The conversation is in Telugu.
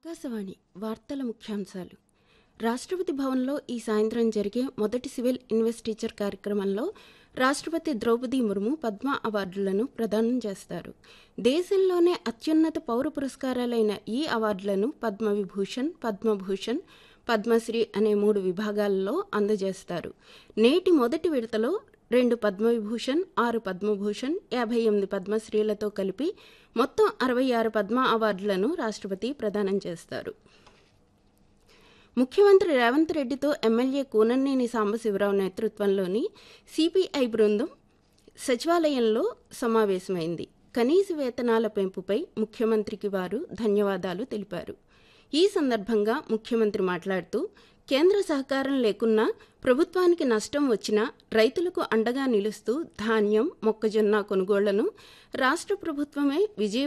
ఆకాశవాణి వార్తల ముఖ్యాంశాలు రాష్ట్రపతి భవన్లో ఈ సాయంత్రం జరిగే మొదటి సివిల్ ఇన్వెస్టిచర్ కార్యక్రమంలో రాష్ట్రపతి ద్రౌపది ముర్ము పద్మ అవార్డులను ప్రదానం చేస్తారు దేశంలోనే అత్యున్నత పౌర పురస్కారాలైన ఈ అవార్డులను పద్మవిభూషణ్ పద్మభూషణ్ పద్మశ్రీ అనే మూడు విభాగాలలో అందజేస్తారు నేటి మొదటి విడతలో రెండు పద్మవిభూషణ్ ఆరు పద్మభూషణ్ యాభై ఎనిమిది పద్మశ్రీలతో కలిపి మొత్తం అరవై ఆరు పద్మ అవార్డులను రాష్ట్రపతి ప్రదానం చేస్తారు ముఖ్యమంత్రి రేవంత్ రెడ్డితో ఎమ్మెల్యే కూననేని సాంబశివరావు నేతృత్వంలోని సిపిఐ బృందం సచివాలయంలో సమావేశమైంది కనీస వేతనాల పెంపుపై ముఖ్యమంత్రికి వారు ధన్యవాదాలు తెలిపారు ఈ సందర్భంగా ముఖ్యమంత్రి మాట్లాడుతూ కేంద్ర సహకారం లేకున్నా ప్రభుత్వానికి నష్టం వచ్చినా రైతులకు అండగా నిలుస్తూ ధాన్యం మొక్కజొన్న కొనుగోళ్లను రాష్ట్ర ప్రభుత్వమే విజయ